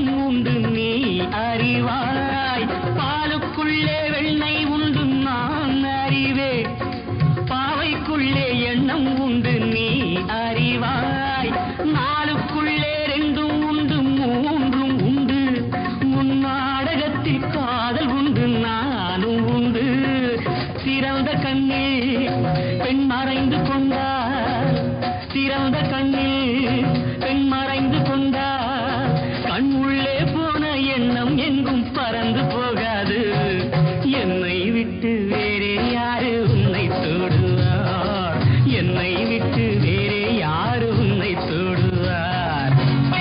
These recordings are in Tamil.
எண்ணம் உண்டு நீ அறிவாய் பாலுக்குள்ளே வெண்ணெய் உண்டு நான் அறிவே பாவைக்குள்ளே எண்ணம் உண்டு நீ அறிவாய் நாளுக்குள்ளே ரெண்டும் உண்டு மூன்றும் உண்டு உன் நாடகத்தில் காதல் உண்டு நானும் உண்டு சிறந்த கண்ணில் பெண் மறைந்து கொண்டார் சிறந்த கண்ணில் பெண் மறைந்து கொண்டார் கண் உள்ளே போன எண்ணம் எங்கும் பறந்து போகாது என்னை விட்டு வேறே யாரு உன்னை தொடுவார் என்னை விட்டு வேறே யாரு உன்னை தொடுவார்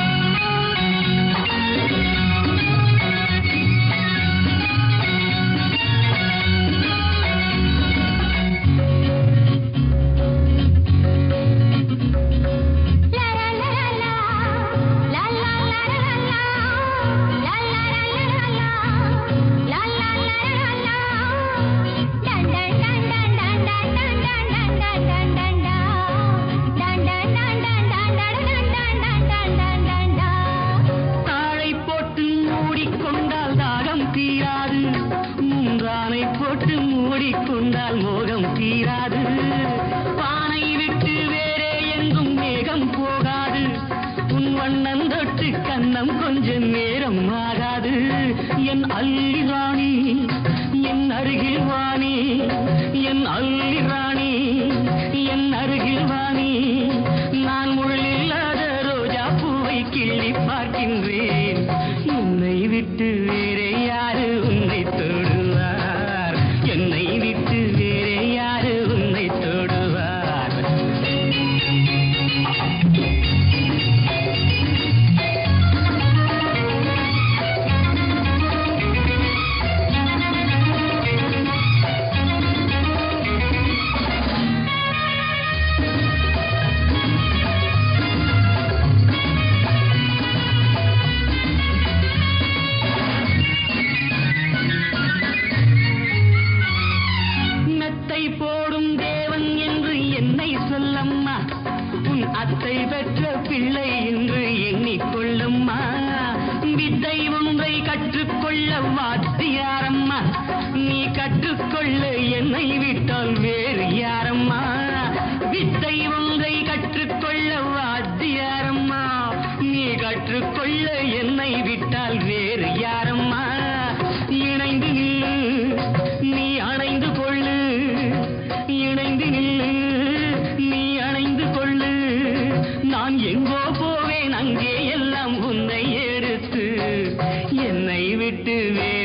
தாழை போட்டு மூடிக்கொண்டால் தாகம் தீராது மூன்றானை போட்டு மூடிக்கொண்டால் மோகம் தீராது பானை விட்டு வேறே எங்கும் மேகம் போகாது உன் வண்ணம் தொட்டு கண்ணம் கொஞ்ச நேரம் ஆகாது என் அல்லி ராணி என் அருகில் வாணி என் அல்லி ராணி என் அருகில் வாணி நான் முள்ளில்லாத ரோஜா பூவை கிள்ளி பார்க்கின்றேன் உன்னை விட்டு வேறே யாரு உன்னை தொடுவார் என்னை விட்டு வேறே யாரு உன்னை தொடுவார் மெத்தை போடும் தேவன் என்று என்னை சொல்லம்மா உன் அத்தை பெற்ற பிள்ளை என்று எண்ணிக்கொள்ளும்மா வித்தை ஒன்றை கற்றுக்கொள்ள வாத்தியாரம்மா நீ கற்றுக்கொள்ள என்னை விட்டால் வேறு யாரம்மா வித்தை ஒன்றை கற்றுக்கொள்ள வாத்தியாரம்மா நீ கற்றுக்கொள்ள என்னை விட்டால் வேறு யாரம்மா இணைந்து நில்லு நீ அணைந்து கொள்ளு இணைந்து நில்லு நீ அணைந்து கொள்ளு நான் எங்கோ போவேன் அங்கே எல்லாம் உன்னை எடுத்து என்னை விட்டு வே